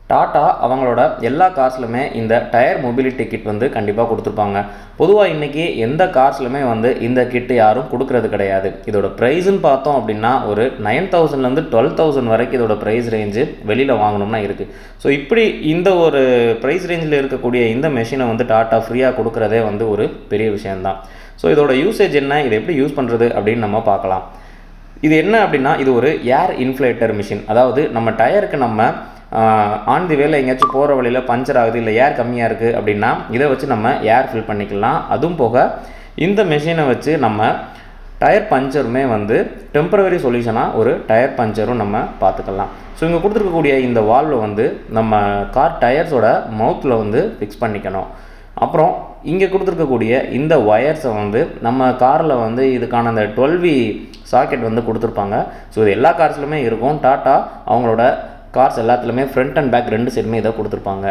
tata அவங்களோட எல்லா கார்ஸ்லையுமே இந்த டயர் மொபிலிட்டி கிட் வந்து கண்டிப்பாக கொடுத்துருப்பாங்க பொதுவாக இன்றைக்கி எந்த கார்ஸ்லையுமே வந்து இந்த கிட்டு யாரும் கொடுக்கறது கிடையாது இதோட ப்ரைஸ்ன்னு பார்த்தோம் அப்படின்னா ஒரு நைன் தௌசண்ட்லேருந்து டுவெல் தௌசண்ட் வரைக்கும் இதோட ப்ரைஸ் ரேஞ்சு வெளியில் வாங்கணும்னா இருக்குது ஸோ இப்படி இந்த ஒரு ப்ரைஸ் ரேஞ்சில் இருக்கக்கூடிய இந்த மெஷினை வந்து டாட்டா ஃப்ரீயாக கொடுக்குறதே வந்து ஒரு பெரிய விஷயம்தான் ஸோ இதோட யூசேஜ் என்ன இதை எப்படி யூஸ் பண்ணுறது அப்படின்னு நம்ம பார்க்கலாம் இது என்ன அப்படின்னா இது ஒரு ஏர் இன்ஃப்ளேட்டர் மிஷின் அதாவது நம்ம டயருக்கு நம்ம ஆன் தி வேலை எங்கேயாச்சும் போகிற வழியில் பஞ்சர் ஆகுது இல்லை ஏர் கம்மியாக இருக்குது அப்படின்னா இதை வச்சு நம்ம ஏர் ஃபில் பண்ணிக்கலாம் அதுவும் போக இந்த மிஷினை வச்சு நம்ம டயர் பஞ்சருமே வந்து டெம்பரவரி சொல்யூஷனாக ஒரு டயர் பஞ்சரும் நம்ம பார்த்துக்கலாம் ஸோ இங்கே கொடுத்துருக்கக்கூடிய இந்த வால்வை வந்து நம்ம கார் டயர்ஸோட மவுத்தில் வந்து ஃபிக்ஸ் பண்ணிக்கணும் அப்புறம் இங்கே கொடுத்துருக்கக்கூடிய இந்த ஒயர்ஸை வந்து நம்ம காரில் வந்து இதுக்கான அந்த டுவெல்வி சாக்கெட் வந்து கொடுத்துருப்பாங்க ஸோ இது எல்லா கார்ஸ்லையுமே இருக்கும் டாட்டா அவங்களோட கார்ஸ் எல்லாத்துலேயுமே ஃப்ரண்ட் அண்ட் பேக் ரெண்டு சைடுமே இதை கொடுத்துருப்பாங்க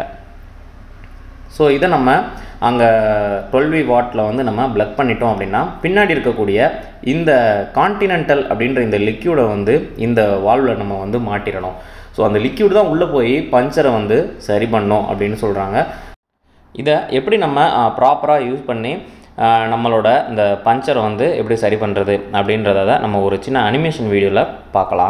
ஸோ இதை நம்ம அங்கே டுவெல்வி வாட்டில் வந்து நம்ம ப்ளக் பண்ணிட்டோம் அப்படின்னா பின்னாடி இருக்கக்கூடிய இந்த கான்டினென்டல் அப்படின்ற இந்த லிக்யூடை வந்து இந்த வால்வில் நம்ம வந்து மாட்டிடணும் ஸோ அந்த லிக்யூட் தான் உள்ளே போய் பஞ்சரை வந்து சரி பண்ணோம் அப்படின்னு சொல்கிறாங்க இதை எப்படி நம்ம ப்ராப்பராக யூஸ் பண்ணி நம்மளோட இந்த பஞ்சரை வந்து எப்படி சரி பண்ணுறது அப்படின்றத நம்ம ஒரு சின்ன அனிமேஷன் வீடியோவில் பார்க்கலாம்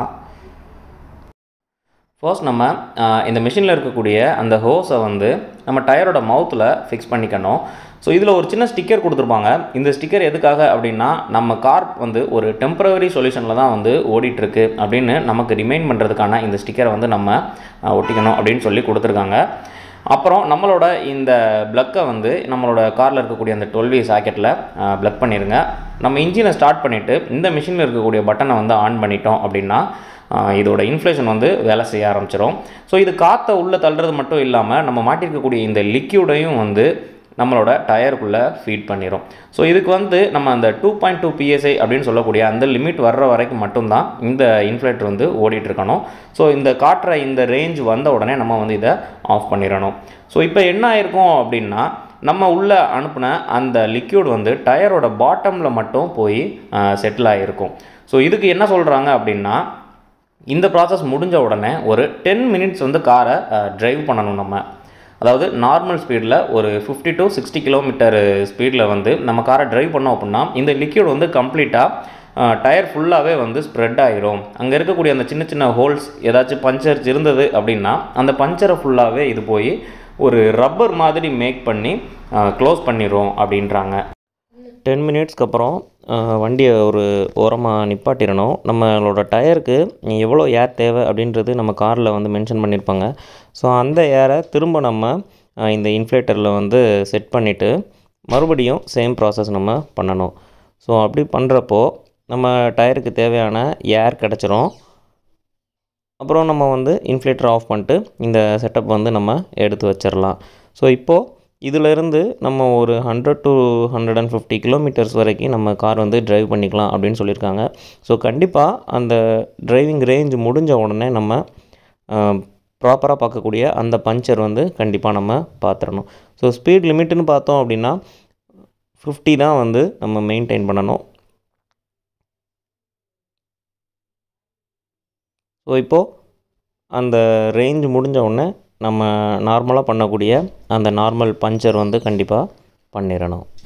ஃபர்ஸ்ட் நம்ம இந்த மிஷினில் இருக்கக்கூடிய அந்த ஹோஸை வந்து நம்ம டயரோட மவுத்தில் ஃபிக்ஸ் பண்ணிக்கணும் ஸோ இதில் ஒரு சின்ன ஸ்டிக்கர் கொடுத்துருப்பாங்க இந்த ஸ்டிக்கர் எதுக்காக அப்படின்னா நம்ம கார் வந்து ஒரு டெம்பரவரி சொல்யூஷனில் தான் வந்து ஓடிட்டுருக்கு அப்படின்னு நமக்கு ரிமைண்ட் பண்ணுறதுக்கான இந்த ஸ்டிக்கரை வந்து நம்ம ஒட்டிக்கணும் அப்படின்னு சொல்லி கொடுத்துருக்காங்க அப்புறம் நம்மளோட இந்த ப்ளக்கை வந்து நம்மளோட காரில் இருக்கக்கூடிய அந்த டுவெல்வி சாக்கெட்டில் ப்ளக் பண்ணிடுங்க நம்ம இன்ஜினை ஸ்டார்ட் பண்ணிவிட்டு இந்த மிஷினில் இருக்கக்கூடிய பட்டனை வந்து ஆன் பண்ணிட்டோம் அப்படின்னா இதோட இன்ஃப்ளேஷன் வந்து வேலை செய்ய ஆரம்பிச்சிடும் ஸோ இது காற்றை உள்ளே தள்ளுறது மட்டும் இல்லாமல் நம்ம மாட்டிருக்கக்கூடிய இந்த லிக்யூடையும் வந்து நம்மளோட டயருக்குள்ளே ஃபீட் பண்ணிடும் ஸோ இதுக்கு வந்து நம்ம அந்த டூ பாயிண்ட் டூ பிஎஸ்ஐ அப்படின்னு சொல்லக்கூடிய அந்த லிமிட் வர்ற வரைக்கும் மட்டும்தான் இந்த இன்ஃப்ளேட்டர் வந்து ஓடிட்டு இருக்கணும் ஸோ இந்த காட்டுற இந்த ரேஞ்ச் வந்த உடனே நம்ம வந்து இதை ஆஃப் பண்ணிடணும் ஸோ இப்போ என்ன ஆயிருக்கும் அப்படின்னா நம்ம உள்ளே அனுப்பின அந்த லிக்யூட் வந்து டயரோட பாட்டமில் மட்டும் போய் செட்டில் ஆகிருக்கும் ஸோ இதுக்கு என்ன சொல்கிறாங்க அப்படின்னா இந்த ப்ராசஸ் முடிஞ்ச உடனே ஒரு டென் மினிட்ஸ் வந்து காரை ட்ரைவ் பண்ணணும் நம்ம அதாவது நார்மல் ஸ்பீடில் ஒரு ஃபிஃப்டி டு சிக்ஸ்டி கிலோமீட்டர் ஸ்பீடில் வந்து நம்ம காரை ட்ரைவ் பண்ணோம் அப்படின்னா இந்த லிக்யூட் வந்து கம்ப்ளீட்டாக டயர் ஃபுல்லாகவே வந்து ஸ்ப்ரெட் ஆகிரும் அங்கே இருக்கக்கூடிய அந்த சின்ன சின்ன ஹோல்ஸ் ஏதாச்சும் பஞ்சர்ஸ் இருந்தது அப்படின்னா அந்த பஞ்சரை ஃபுல்லாகவே இது போய் ஒரு ரப்பர் மாதிரி மேக் பண்ணி க்ளோஸ் பண்ணிடும் அப்படின்றாங்க டென் மினிட்ஸ்க்கு அப்புறம் வண்டியை ஒரு ஓரமாக நிப்பாட்டிடணும் நம்மளோட டயருக்கு எவ்வளோ ஏர் தேவை அப்படின்றது நம்ம காரில் வந்து மென்ஷன் பண்ணியிருப்பாங்க ஸோ அந்த ஏரை திரும்ப நம்ம இந்த இன்ஃப்ளேட்டரில் வந்து செட் பண்ணிவிட்டு மறுபடியும் சேம் ப்ராசஸ் நம்ம பண்ணணும் ஸோ அப்படி பண்ணுறப்போ நம்ம டயருக்கு தேவையான ஏர் கிடச்சிரும் அப்புறம் நம்ம வந்து இன்ஃப்ளேட்டர் ஆஃப் பண்ணிட்டு இந்த செட்டப் வந்து நம்ம எடுத்து வச்சிடலாம் ஸோ இப்போது இதிலேருந்து நம்ம ஒரு hundred to hundred and fifty kilometres வரைக்கும் நம்ம கார் வந்து ட்ரைவ் பண்ணிக்கலாம் அப்படின்னு சொல்லியிருக்காங்க ஸோ கண்டிப்பாக அந்த டிரைவிங் ரேஞ்ச் முடிஞ்ச உடனே நம்ம ப்ராப்பராக பார்க்கக்கூடிய அந்த பஞ்சர் வந்து கண்டிப்பாக நம்ம பார்த்துடணும் ஸோ ஸ்பீட் லிமிட்டுன்னு பார்த்தோம் அப்படின்னா ஃபிஃப்டி தான் வந்து நம்ம மெயின்டைன் பண்ணணும் ஸோ இப்போது அந்த ரேஞ்ச் முடிஞ்ச உடனே நம்ம நார்மலாக பண்ணக்கூடிய அந்த நார்மல் பஞ்சர் வந்து கண்டிப்பாக பண்ணிடணும்